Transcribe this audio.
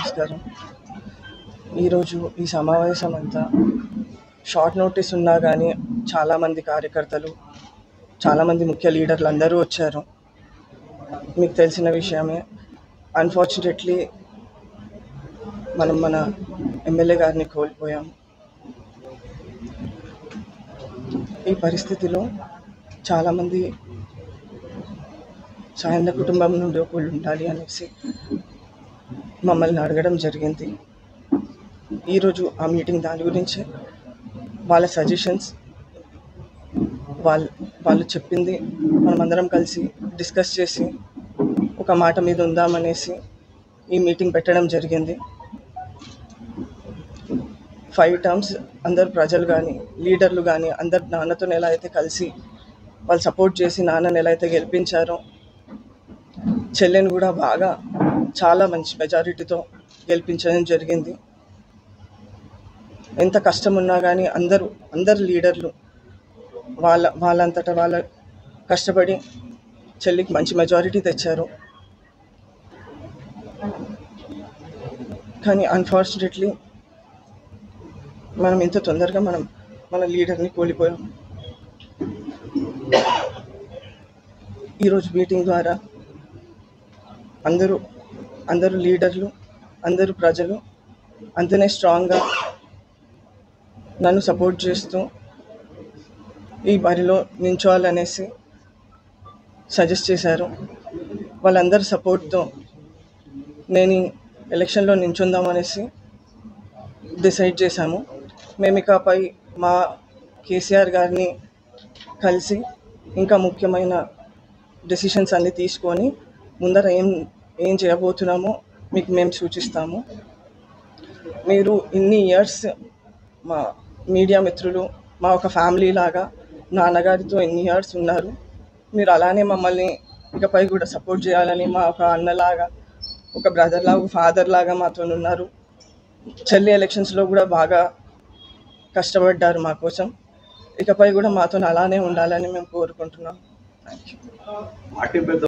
నమస్కారం ఈరోజు ఈ సమావేశం అంతా షార్ట్ నోటీస్ ఉన్నా కానీ చాలామంది కార్యకర్తలు చాలామంది ముఖ్య లీడర్లు అందరూ వచ్చారు మీకు తెలిసిన విషయమే అన్ఫార్చునేట్లీ మనం మన ఎమ్మెల్యే గారిని కోల్పోయాం ఈ పరిస్థితిలో చాలామంది సాయన్న కుటుంబం నుండి ఒకళ్ళు ఉండాలి అనేసి మమ్మల్ని అడగడం జరిగింది ఈరోజు ఆ మీటింగ్ దాని గురించి వాళ్ళ సజెషన్స్ వాళ్ళు వాళ్ళు చెప్పింది మనమందరం కలిసి డిస్కస్ చేసి ఒక మాట మీద ఉందామనేసి ఈ మీటింగ్ పెట్టడం జరిగింది ఫైవ్ టర్మ్స్ అందరు ప్రజలు కానీ లీడర్లు కానీ అందరు నాన్నతో ఎలా అయితే కలిసి వాళ్ళు సపోర్ట్ చేసి నాన్నని ఎలా అయితే గెలిపించారో చెల్లెని కూడా బాగా చాలా మంచి మెజారిటీతో గెలిపించడం జరిగింది ఎంత కష్టం ఉన్నా కానీ అందరూ అందరు లీడర్లు వాళ్ళ వాళ్ళంతటా వాళ్ళ కష్టపడి చెల్లికి మంచి మెజారిటీ తెచ్చారు కానీ అన్ఫార్చునేట్లీ మనం ఇంత తొందరగా మనం మన లీడర్ని కోల్పోయాం ఈరోజు మీటింగ్ ద్వారా అందరూ అందరూ లీడర్లు అందరూ ప్రజలు అంతనే స్ట్రాంగ్గా నన్ను సపోర్ట్ చేస్తూ ఈ బరిలో నించోవాలనేసి సజెస్ట్ చేశారు వాళ్ళందరి సపోర్ట్తో నేను ఈ ఎలక్షన్లో నించుందామనేసి డిసైడ్ చేశాము మేము ఇకపై మా కేసీఆర్ గారిని కలిసి ఇంకా ముఖ్యమైన డెసిషన్స్ అన్నీ తీసుకొని ముందర ఏం ఏం చేయబోతున్నామో మీకు మేము సూచిస్తాము మీరు ఇన్ని ఇయర్స్ మా మీడియా మిత్రులు మా ఒక ఫ్యామిలీ లాగా నాన్నగారితో ఎన్ని ఇయర్స్ ఉన్నారు మీరు అలానే మమ్మల్ని ఇకపై కూడా సపోర్ట్ చేయాలని మా ఒక అన్నలాగా ఒక బ్రదర్ లాగా ఒక ఫాదర్ లాగా మాతో ఉన్నారు చెల్లి ఎలక్షన్స్లో కూడా బాగా కష్టపడ్డారు మా కోసం ఇకపై కూడా మాతో అలానే ఉండాలని మేము కోరుకుంటున్నాం థ్యాంక్ యూ పార్టీ పెద్ద